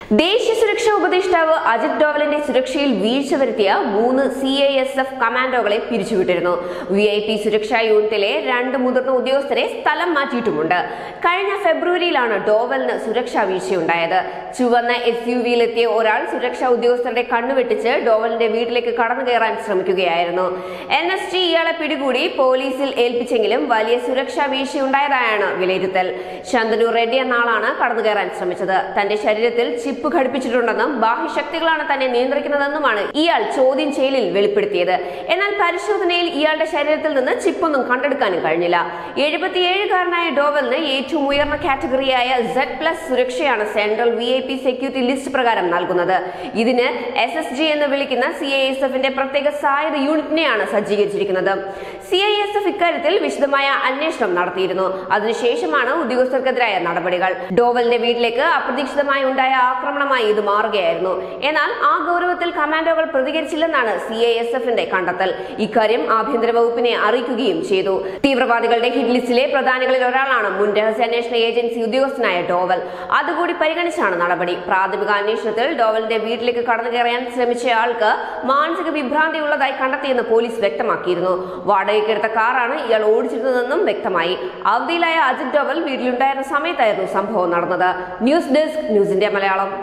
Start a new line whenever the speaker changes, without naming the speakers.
ദേശീയ സുരക്ഷാ ഉപദേഷ്ടാവ് അജിത് ഡോവലിന്റെ സുരക്ഷയിൽ വീഴ്ച വരുത്തിയ മൂന്ന് സി ഐ എസ് എഫ് കമാൻഡോകളെ പിരിച്ചുവിട്ടിരുന്നു വി ഐ പി സുരക്ഷാ യൂണിറ്റിലെ രണ്ട് മുതിർന്ന ഉദ്യോഗസ്ഥരെ സ്ഥലം മാറ്റിയിട്ടുമുണ്ട് കഴിഞ്ഞ ഫെബ്രുവരിയിലാണ് ഡോവലിന് സുരക്ഷാ വീഴ്ചയുണ്ടായത് ചുവന്ന എസ് യു വിയിലെത്തിയ ഒരാൾ സുരക്ഷാ ഉദ്യോഗസ്ഥരുടെ കണ്ണുവെട്ടിച്ച് ഡോവലിന്റെ വീട്ടിലേക്ക് കടന്നു കയറാൻ ശ്രമിക്കുകയായിരുന്നു എൻ എസ് ടി ഇയാളെ പിടികൂടി പോലീസിൽ ഏൽപ്പിച്ചെങ്കിലും വലിയ സുരക്ഷാ വീഴ്ചയുണ്ടായതായാണ് വിലയിരുത്തൽ ശന്തനു റെഡ്ഡി എന്ന ആളാണ് കടന്നു കയറാൻ ശ്രമിച്ചത് തന്റെ ശരീരത്തിൽ ചിപ്പ് ഘടിപ്പിച്ചിട്ടുണ്ടെന്നും ബാഹ്യശക്തികളാണ് തന്നെ നിയന്ത്രിക്കുന്നതെന്നുമാണ് ഇയാൾ ചോദ്യം ചെയ്യലിൽ വെളിപ്പെടുത്തിയത് എന്നാൽ പരിശോധനയിൽ ഇയാളുടെ ശരീരത്തിൽ നിന്ന് ചിപ്പൊന്നും കണ്ടെടുക്കാനും കഴിഞ്ഞില്ല എഴുപത്തിയേഴുകാരനായ ഡോവലിന് ഏറ്റവും ഉയർന്ന കാറ്റഗറിയായ സെഡ് പ്ലസ് സുരക്ഷയാണ് central V I P security list പ്രകാരം നൽകുന്നത് ഇതിന് എസ് എസ് ജി എന്ന് വിളിക്കുന്ന സി ഐ എസ് എഫിന്റെ പ്രത്യേക സായുധ യൂണിറ്റിനെയാണ് സജ്ജീകരിച്ചിരിക്കുന്നത് സി ഐ എസ് എഫ് ഇക്കാര്യത്തിൽ വിശദമായ അന്വേഷണം നടത്തിയിരുന്നു അതിനുശേഷമാണ് ഉദ്യോഗസ്ഥർക്കെതിരായ നടപടികൾ ഡോവലിന്റെ വീട്ടിലേക്ക് അപ്രതീക്ഷിതമായി ഉണ്ടായ ആക്രമണമായി ഇത് മാറുകയായിരുന്നു എന്നാൽ ആ ഗൗരവത്തിൽ കമാൻഡോകൾ പ്രതികരിച്ചില്ലെന്നാണ് സി ഐ എസ് എഫിന്റെ കണ്ടെത്തൽ ഇക്കാര്യം ആഭ്യന്തര വകുപ്പിനെ അറിയിക്കുകയും ചെയ്തു തീവ്രവാദികളുടെ ഹിറ്റ് ലിസ്റ്റിലെ പ്രധാനികളിൽ ഒരാളാണ് മുൻ രഹസ്യാന്വേഷണ ഏജൻസി ഉദ്യോഗസ്ഥനായ ഡോവൽ അതുകൂടി പരിഗണിച്ചാണ് നടപടി പ്രാഥമിക അന്വേഷണത്തിൽ ഡോവലിന്റെ വീട്ടിലേക്ക് കടന്നു കയറാൻ ശ്രമിച്ച ആൾക്ക് മാനസിക വിഭ്രാന്തി ഉള്ളതായി കണ്ടെത്തിയെന്ന് പോലീസ് വ്യക്തമാക്കിയിരുന്നു വാടകയ്ക്കെടുത്ത കാറാണ് ഇയാൾ ഓടിച്ചിരുന്നതെന്നും വ്യക്തമായി അവധിയിലായ അജിത് ഡോവൽ വീട്ടിലുണ്ടായിരുന്ന സമയത്തായിരുന്നു സംഭവം നടന്നത് news desk news India Malayalam